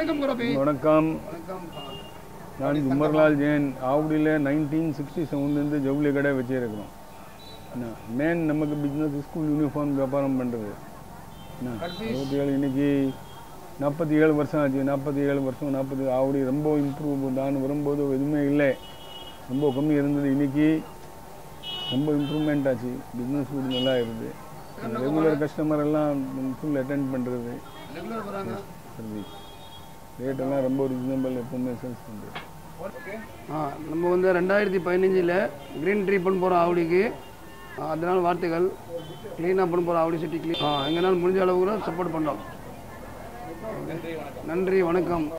வணக்கம் குரபி வணக்கம் வணக்கம் நான் குமர்லால் ஜெயின் ஆவடியில் நைன்டீன் சிக்ஸ்டி செவன்லேருந்து ஜவுளி கடை வச்சிருக்கிறோம் என்ன மெயின் நமக்கு பிஸ்னஸ் ஸ்கூல் யூனிஃபார்ம் வியாபாரம் பண்ணுறது என்ன அறுபத்தி ஏழு இன்னைக்கு நாற்பத்தி ஏழு வருஷம் ஆச்சு நாற்பத்தி ஏழு வருஷம் நாற்பது ஆவடி ரொம்ப இம்ப்ரூவ் நான் வரும்போது எதுவுமே இல்லை ரொம்ப கம்மி இருந்தது இன்னைக்கு ரொம்ப இம்ப்ரூவ்மெண்ட் ஆச்சு பிஸ்னஸ் கூட நல்லா இருக்குது ரெகுலர் கஸ்டமர் எல்லாம் ஃபுல் அட்டென்ட் பண்ணுறது ரெகுலர் வராங்க சர்வீஸ் ரேட்டெல்லாம் ரொம்ப ரீசனபிள் எப்பவுமே சேல்ஸ் பண்ணுறது ஆ நம்ம வந்து ரெண்டாயிரத்தி பதினஞ்சில் க்ரீன் ட்ரீ பண்ண போகிறோம் ஆவடிக்கு ஆ, அதனால வார்த்தைகள் க்ளீனாக பண்ண போகிறோம் ஆவடி சிட்டி க்ளீன் ஆ எங்களால் முடிஞ்ச அளவு கூட சப்போர்ட் பண்ணுறோம் நன்றி வணக்கம்